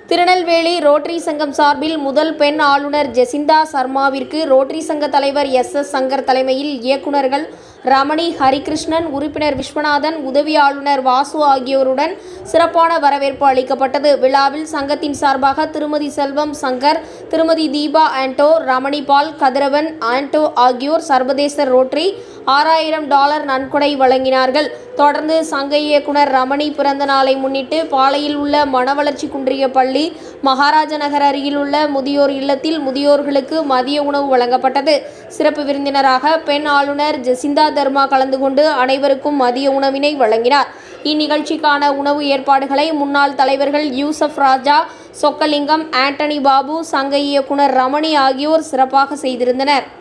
Tirunelveli rotary சங்கம் சார்பில் முதல் பெண் ஆளுநர் ஜெசிந்தா சர்மாவிற்கு ரோட்டரி சங்க தலைவர் எஸ் எஸ் சங்கர் தலைமையில் இயக்குநர்கள் ரமணி ஹரிகிருஷ்ணன் உறுப்பினர் விஸ்வநாதன் உதவி ஆளுநர் வாசு ஆகியோருடன் சிறப்பான வரவேற்பு அளிக்கப்பட்டது விழாவில் சங்கத்தின் சார்பாக திருமதி செல்வம் சங்கர் திருமதி தீபா ஆண்டோ ரமணி பால் கதிரவன் ஆண்டோ ஆகியோர் சர்வதேச ரோட்டரி ஆறாயிரம் டாலர் நன்கொடை வழங்கினார்கள் தொடர்ந்து சங்க இயக்குனர் ரமணி பிறந்த நாளை முன்னிட்டு பாளையில் உள்ள மனவளர்ச்சி குன்றிய பள்ளி மகாராஜ நகர் அருகில் உள்ள முதியோர் இல்லத்தில் முதியோர்களுக்கு மதிய உணவு வழங்கப்பட்டது சிறப்பு விருந்தினராக பெண் ஆளுநர் ஜெசிந்தா தர்மா கலந்து கொண்டு அனைவருக்கும் மதிய உணவினை வழங்கினார் இந்நிகழ்ச்சிக்கான உணவு ஏற்பாடுகளை முன்னாள் தலைவர்கள் யூசப் ராஜா சொக்கலிங்கம் ஆண்டனி பாபு சங்க இயக்குனர் ரமணி ஆகியோர் சிறப்பாக செய்திருந்தனர்